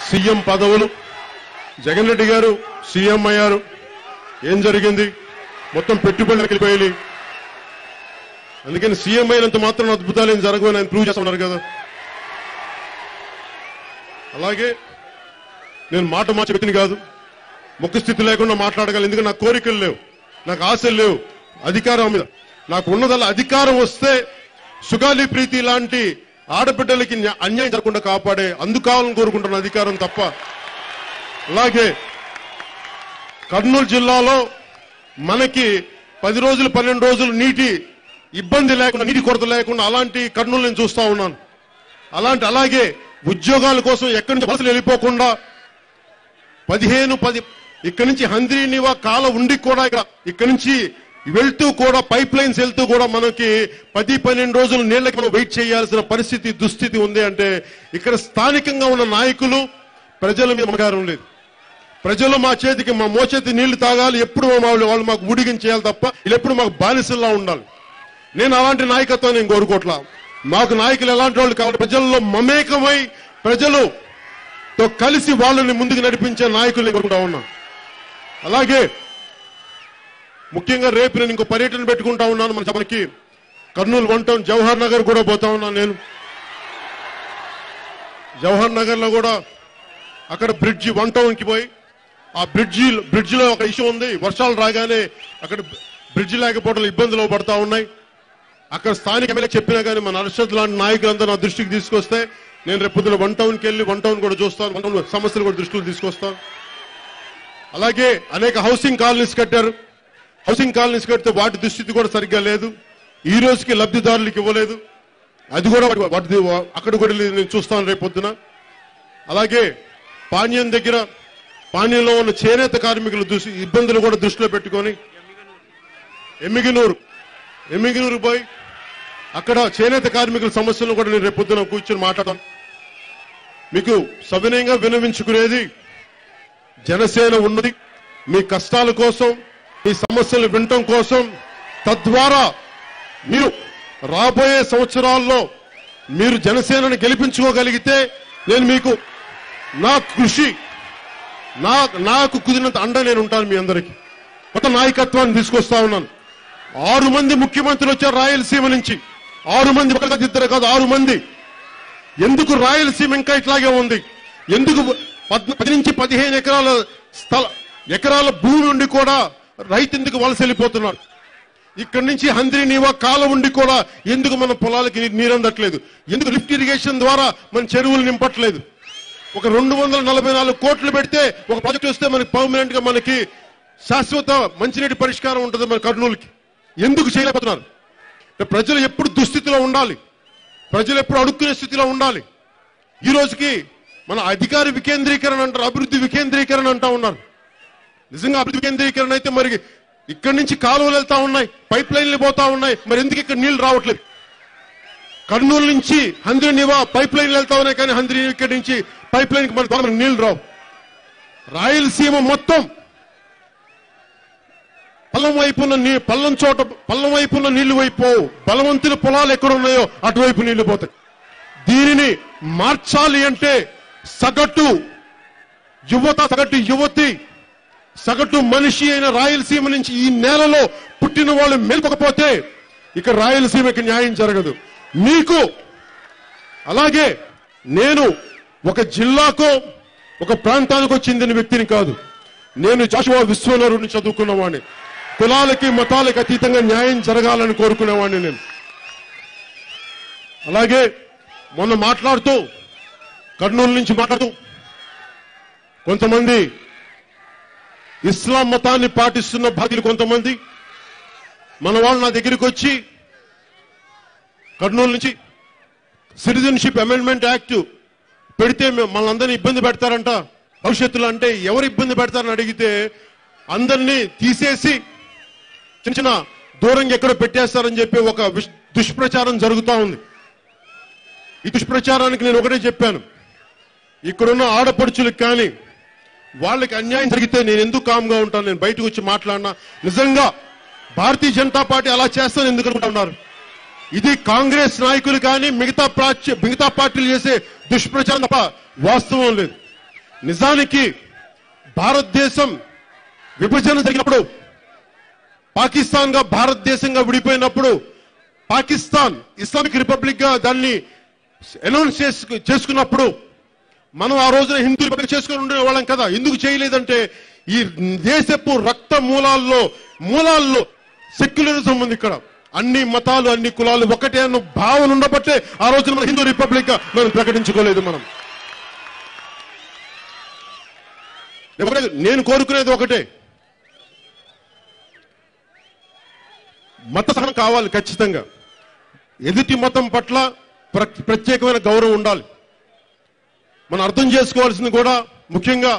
CM పదవులు జగన్ రెడ్డి గారు CM అయ్యారు ఏం జరిగింది మొత్తం పెట్టుబడులకు వెళ్ళిపోయాయి అందుకని సీఎం అయినంత మాత్రం అద్భుతాలు ఏం జరగవని ఆయన ప్రూవ్ చేస్తున్నారు కదా అలాగే నేను మాట మార్చే వ్యక్తిని కాదు ముఖ స్థితి లేకుండా మాట్లాడగలను ఎందుకంటే నాకు కోరికలు లేవు నాకు ఆశలు లేవు అధికారం మీద నాకు ఉన్నదల్లా అధికారం వస్తే సుగాలి ప్రీతి లాంటి ఆడబిడ్డలకి న్యా- అన్యాయం జరగకుండా కాపాడే అందుకావాలని కోరుకుంటున్న అధికారం తప్ప అలాగే కర్నూలు జిల్లాలో మనకి పది రోజులు పన్నెండు రోజులు నీటి ఇబ్బంది లేకుండా నీటి కొరత లేకుండా అలాంటి కర్నూలు నేను చూస్తా ఉన్నాను అలాంటి అలాగే ఉద్యోగాల కోసం ఎక్కడి నుంచి వలసలు వెళ్ళిపోకుండా పదిహేను పది ఇక్కడి నుంచి హంద్రీనివా కాల ఉండి కూడా ఇక్కడ ఇక్కడి నుంచి వెళ్తూ కూడా పైప్ లైన్స్ వెళ్తూ కూడా మనకి పది పన్నెండు రోజులు నీళ్ళకి మనం వెయిట్ చేయాల్సిన పరిస్థితి దుస్థితి ఉంది అంటే ఇక్కడ స్థానికంగా ఉన్న నాయకులు ప్రజల మీద మమకారం లేదు ప్రజలు మా చేతికి మా మోచేతి నీళ్లు తాగాలి ఎప్పుడు మా వాళ్ళు వాళ్ళు మాకు ఊడిగం చేయాలి తప్ప వీళ్ళు ఎప్పుడు మాకు బానిసల్లా ఉండాలి నేను అలాంటి నాయకత్వం నేను కోరుకోవట్లా మాకు నాయకులు ఎలాంటి వాళ్ళు కావాలి ప్రజల్లో మమేకమై ప్రజలుతో కలిసి వాళ్ళని ముందుకు నడిపించే నాయకుల్ని కోరుకుంటా ఉన్నా అలాగే ముఖ్యంగా రేపు నేను ఇంకో పర్యటన పెట్టుకుంటా ఉన్నాను మన మనకి కర్నూలు వన్ టౌన్ జవహర్ నగర్ కూడా పోతా ఉన్నాను నేను జవహర్ నగర్ లో కూడా అక్కడ బ్రిడ్జి వన్ టౌన్ కి పోయి ఆ బ్రిడ్జి బ్రిడ్జ్ లో ఒక ఇష్యూ ఉంది వర్షాలు రాగానే అక్కడ బ్రిడ్జి లేకపోవడం ఇబ్బందులు పడతా ఉన్నాయి అక్కడ స్థానిక ఎమ్మెల్యే చెప్పినా కానీ మన అర్షద్ లాంటి నాయకులందరూ నా దృష్టికి తీసుకొస్తే నేను రేపు పొద్దున వన్ టౌన్కి వెళ్ళి వన్ టౌన్ కూడా చూస్తాను వన్ టౌన్ సమస్యలు కూడా దృష్టికి తీసుకొస్తాను అలాగే అనేక హౌసింగ్ కాలనీస్ కట్టారు హౌసింగ్ కాలనీస్ కడితే వాటి దుస్థితి కూడా సరిగ్గా లేదు ఈ రోజుకి లబ్ధిదారులకు ఇవ్వలేదు అది కూడా వాటి- వాటి అక్కడ కూడా వెళ్ళి నేను చూస్తాను రేపు పొద్దున అలాగే పాణ్యం దగ్గర పాణ్యంలో ఉన్న చేనేత కార్మికుల దృష్టి ఇబ్బందులు కూడా దృష్టిలో పెట్టుకొని ఎమ్మిగినూరు ఎమ్మిగినూరు పోయి అక్కడ చేనేత కార్మికుల సమస్యలను కూడా నేను రేపు పొద్దున కూర్చొని మాట్లాడతాను మీకు సవినయంగా వినవించుకునేది జనసేన ఉన్నది మీ కష్టాల కోసం మీ సమస్యలు వినటం కోసం తద్వారా మీరు రాబోయే సంవత్సరాల్లో మీరు జనసేనని గెలిపించుకోగలిగితే నేను మీకు నా కృషి నా నాకు కుదిరినంత అండ నేను ఉంటాను మీ అందరికీ కొత్త నాయకత్వాన్ని తీసుకొస్తా ఉన్నాను ఆరు మంది ముఖ్యమంత్రులు వచ్చారు రాయలసీమ నుంచి ఆరు మంది ఒకరు కాదు ఇద్దరు కాదు ఆరు మంది ఎందుకు రాయలసీమ ఇంకా ఇట్లాగే ఉంది ఎందుకు పద్- పది నుంచి పదిహేను ఎకరాల స్థల ఎకరాల భూమి ఉండి కూడా రైతు ఎందుకు వలస వెళ్ళిపోతున్నాడు ఇక్కడి నుంచి హంద్రి నీవా కాలం ఉండి కూడా ఎందుకు మన పొలాలకి నీ- నీరు అందట్లేదు ఎందుకు లిఫ్ట్ ఇరిగేషన్ ద్వారా మన చెరువులు నింపట్లేదు ఒక రెండు వందల నలభై నాలుగు కోట్లు పెడితే ఒక ప్రాజెక్ట్ వస్తే మనకి పర్మనెంట్ గా మనకి శాశ్వత మంచినీటి పరిష్కారం ఉంటుంది మన కర్నూలుకి ఎందుకు చేయలేకపోతున్నారు అంటే ప్రజలు ఎప్పుడు దుస్థితిలో ఉండాలి ప్రజలు ఎప్పుడు అడుక్కునే స్థితిలో ఉండాలి ఈ రోజుకి మన అధికార వికేంద్రీకరణ అంటారు అభివృద్ధి వికేంద్రీకరణ అంటా ఉన్నారు నిజంగా అభివృద్ధి వికేంద్రీకరణ అయితే మరి ఇక్కడి నుంచి కాలువలు వెళ్తా ఉన్నాయి పైప్ లైన్లు పోతా ఉన్నాయి మరి ఎందుకు ఇక్కడ నీళ్లు రావట్లేదు కర్నూలు నుంచి హంద్రి నివా పైప్ లైన్లు వెళ్తా ఉన్నాయి కానీ హంద్రి ఇక్కడి నుంచి పైప్ లైన్ మన ద్వారా మనకి నీళ్లు రావు రాయలసీమ మొత్తం పల్లం వైపున నీ పల్లం చోట పల్లం వైపున నీళ్లు వైపు బలవంతుల పొలాలు ఎక్కడ ఉన్నాయో అటువైపు నీళ్లు పోతాయి దీనిని మార్చాలి అంటే సగటు యువత సగటు యువతి సగటు మనిషి అయిన రాయలసీమ నుంచి ఈ నేలలో పుట్టిన వాళ్ళు మేల్కొకపోతే ఇక రాయలసీమకి న్యాయం జరగదు మీకు అలాగే నేను ఒక జిల్లాకో ఒక ప్రాంతానికో చెందిన వ్యక్తిని కాదు నేను జాషువా విశ్వనరుని చదువుకున్నవాడిని కులాలకి మతాలకి అతీతంగా న్యాయం జరగాలని కోరుకునేవాడిని నేను అలాగే మొన్న మాట్లాడుతూ కర్నూలు నుంచి మాట్లాడుతూ కొంతమంది ఇస్లాం మతాన్ని పాటిస్తున్న బాధ్యులు కొంతమంది మన వాళ్ళు నా దగ్గరికి వచ్చి కర్నూలు నుంచి సిటిజన్షిప్ అమెండ్మెంట్ యాక్ట్ పెడితే మేము మనందరినీ ఇబ్బంది పెడతారంట భవిష్యత్తులో అంటే ఎవరు ఇబ్బంది పెడతారని అడిగితే అందరినీ తీసేసి చిన్న చిన్న దూరంగా ఎక్కడో పెట్టేస్తారని చెప్పి ఒక విష్- దుష్ప్రచారం జరుగుతా ఉంది ఈ దుష్ప్రచారానికి నేను ఒకటే చెప్పాను ఇక్కడున్న ఆడపడుచులకు కానీ వాళ్ళకి అన్యాయం జరిగితే నేను ఎందుకు కామ్గా ఉంటాను నేను బయటకు వచ్చి మాట్లాడినా నిజంగా భారతీయ జనతా పార్టీ అలా చేస్తాను ఎందుకు అనుకుంటున్నారు ఇది కాంగ్రెస్ నాయకులు కానీ మిగతా ప్రాచ్య మిగతా పార్టీలు చేసే దుష్ప్రచారం తప్ప వాస్తవం లేదు నిజానికి భారతదేశం విభజన జరిగినప్పుడు పాకిస్తాన్ గా భారతదేశంగా విడిపోయినప్పుడు పాకిస్తాన్ ఇస్లామిక్ రిపబ్లిక్ గా దాన్ని అనౌన్స్ చేసుకు చేసుకున్నప్పుడు మనం ఆ రోజున హిందూ రిపబ్లిక్ చేసుకుని ఉండే వాళ్ళం కదా ఎందుకు చేయలేదంటే ఈ దేశపు రక్త మూలాల్లో మూలాల్లో సెక్యులరిజం ఉంది ఇక్కడ అన్ని మతాలు అన్ని కులాలు ఒకటే అన్న భావన ఉండబట్టే ఆ రోజున మన హిందూ రిపబ్లిక్ గా మనం ప్రకటించుకోలేదు మనం ఒకటే- నేను కోరుకునేది ఒకటే మత సహనం కావాలి ఖచ్చితంగా ఎదుటి మతం పట్ల ప్ర- ప్రత్యేకమైన గౌరవం ఉండాలి మనం అర్థం చేసుకోవాల్సింది కూడా ముఖ్యంగా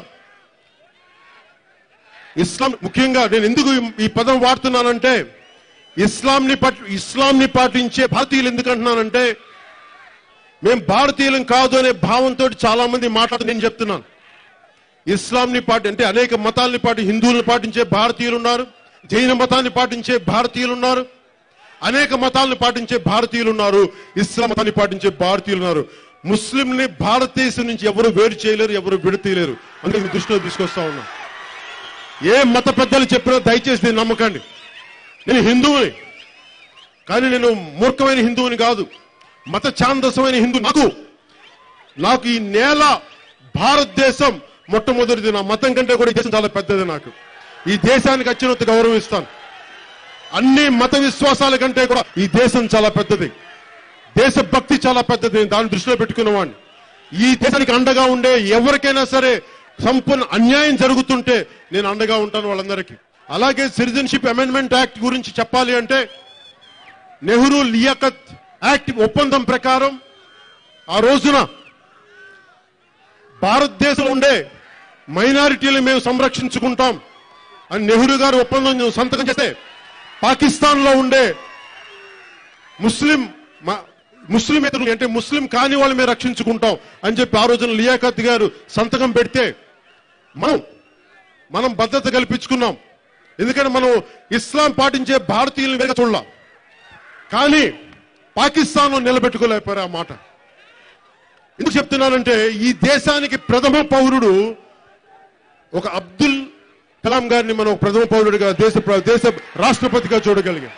ఇస్లాం ముఖ్యంగా నేను ఎందుకు ఈ- ఈ పదం వాడుతున్నానంటే ఇస్లాంని పట్ ఇస్లాంని పాటించే భారతీయులు ఎందుకు అంటున్నానంటే మేము భారతీయులం కాదు అనే భావంతో చాలా మంది మాట్లాడుతూ నేను చెప్తున్నాను ఇస్లాంని పాటి అంటే అనేక మతాల్ని పాటి హిందువులను పాటించే భారతీయులు ఉన్నారు జైన మతాన్ని పాటించే భారతీయులు ఉన్నారు అనేక మతాలను పాటించే భారతీయులు ఉన్నారు ఇస్లాం మతాన్ని పాటించే భారతీయులు ఉన్నారు ముస్లింని భారతదేశం నుంచి ఎవరు వేరు చేయలేరు ఎవరు విడతీయలేరు అందుకే మీ దృష్టిలో తీసుకొస్తా ఉన్నా ఏ మత పెద్దలు చెప్పినా దయచేసి దీన్ని నమ్మకండి నేను హిందువుని కానీ నేను మూర్ఖమైన హిందువుని కాదు మత ఛాందసమైన హిందూ నాకు నాకు ఈ నేల భారతదేశం మొట్టమొదటిది నా మతం కంటే కూడా ఈ దేశం చాలా పెద్దది నాకు ఈ దేశానికి అత్యున్నత గౌరవం ఇస్తాను అన్ని మత విశ్వాసాల కంటే కూడా ఈ దేశం చాలా పెద్దది దేశభక్తి చాలా పెద్దది నేను దాన్ని దృష్టిలో పెట్టుకున్నవాడిని ఈ దేశానికి అండగా ఉండే ఎవరికైనా సరే సంపూర్ణ అన్యాయం జరుగుతుంటే నేను అండగా ఉంటాను వాళ్ళందరికీ అలాగే సిటిజన్షిప్ అమెండ్మెంట్ యాక్ట్ గురించి చెప్పాలి అంటే నెహ్రూ లియాకత్ యాక్ట్ ఒప్పందం ప్రకారం ఆ రోజున భారతదేశంలో ఉండే మైనారిటీలు మేము సంరక్షించుకుంటాం అని నెహ్రూ గారు ఒప్పందం సంతకం చేస్తే పాకిస్తాన్ లో ఉండే ముస్లిం మ- ముస్లిమేతరులు అంటే ముస్లిం కాని వాళ్ళు మేము రక్షించుకుంటాం అని చెప్పి ఆ రోజున లియాఖత్ గారు సంతకం పెడితే మనం మనం భద్రత కల్పించుకున్నాం ఎందుకంటే మనం ఇస్లాం పాటించే భారతీయులను వేగ చూడలా కానీ పాకిస్తాన్ నిలబెట్టుకోలేకపోయారు ఆ మాట ఎందుకు చెప్తున్నానంటే ఈ దేశానికి ప్రథమ పౌరుడు ఒక అబ్దుల్ కలాం గారిని మనం ప్రథమ పౌరుడిగా దేశ ప్ర- దేశ రాష్ట్రపతిగా చూడగలిగాం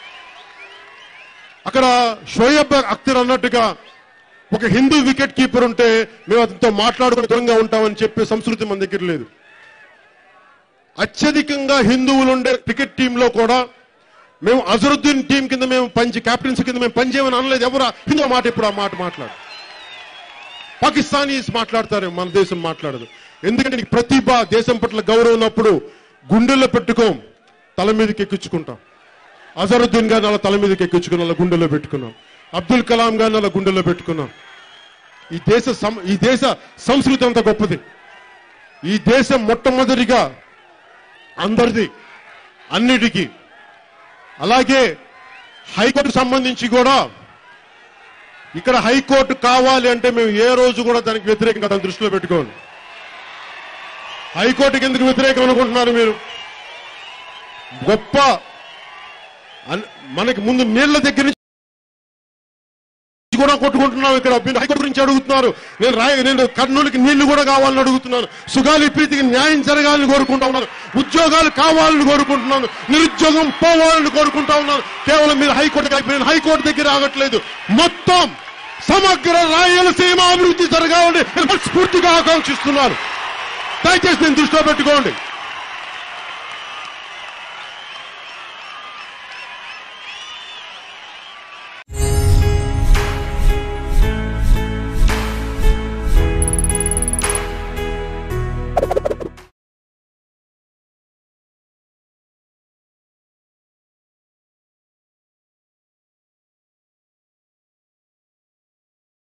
అక్కడ షోయబ్ అఖ్తర్ అన్నట్టుగా ఒక హిందూ వికెట్ కీపర్ ఉంటే మేము అతనితో మాట్లాడుకుని దూరంగా ఉంటామని చెప్పే సంస్కృతి మన దగ్గర లేదు అత్యధికంగా హిందువులు ఉండే క్రికెట్ టీంలో కూడా మేము అజరుద్దీన్ టీం కింద మేము పంచి క్యాప్టెన్సీ కింద మేము పనిచేయమని అనలేదు ఎవరు హిందూ మాట ఇప్పుడు ఆ మాట మాట్లాడు పాకిస్తానీస్ మాట్లాడతారు మన దేశం మాట్లాడదు ఎందుకంటే నీకు ప్రతిభ దేశం పట్ల గౌరవం ఉన్నప్పుడు గుండెల్లో పెట్టుకోం తల మీదకి ఎక్కించుకుంటాం అజరుద్దీన్ గారిని అలా తల మీదకి ఎక్కించుకుని అలా గుండెల్లో పెట్టుకున్నాం అబ్దుల్ కలాం గారిని అలా గుండెల్లో పెట్టుకున్నాం ఈ దేశ సం- ఈ దేశ సంస్కృతి అంత గొప్పది ఈ దేశం మొట్టమొదటిగా అందరిది అన్నిటికీ అలాగే హైకోర్టుకు సంబంధించి కూడా ఇక్కడ హైకోర్టు కావాలి అంటే మేము ఏ రోజు కూడా దానికి వ్యతిరేకంగా దాన్ని దృష్టిలో పెట్టుకోండి హైకోర్టుకి ఎందుకు వ్యతిరేకం అనుకుంటున్నారు మీరు గొప్ప అన్- మనకి ముందు నీళ్ల దగ్గర నుంచి కూడా కొట్టుకుంటున్నాం ఇక్కడ మీరు హైకోర్టు గురించి అడుగుతున్నారు నేను రాయ నేను కర్నూలుకి నీళ్లు కూడా కావాలని అడుగుతున్నాను సుగాలి ప్రీతికి న్యాయం జరగాలని కోరుకుంటా ఉన్నాను ఉద్యోగాలు కావాలని కోరుకుంటున్నాను నిరుద్యోగం పోవాలని కోరుకుంటా ఉన్నాను కేవలం మీరు హైకోర్టు నేను హైకోర్టు దగ్గర ఆగట్లేదు మొత్తం సమగ్ర రాయలసీమ అభివృద్ధి జరగాలని నేను స్ఫూర్తిగా ఆకాంక్షిస్తున్నాను దయచేసి నేను దృష్టిలో పెట్టుకోండి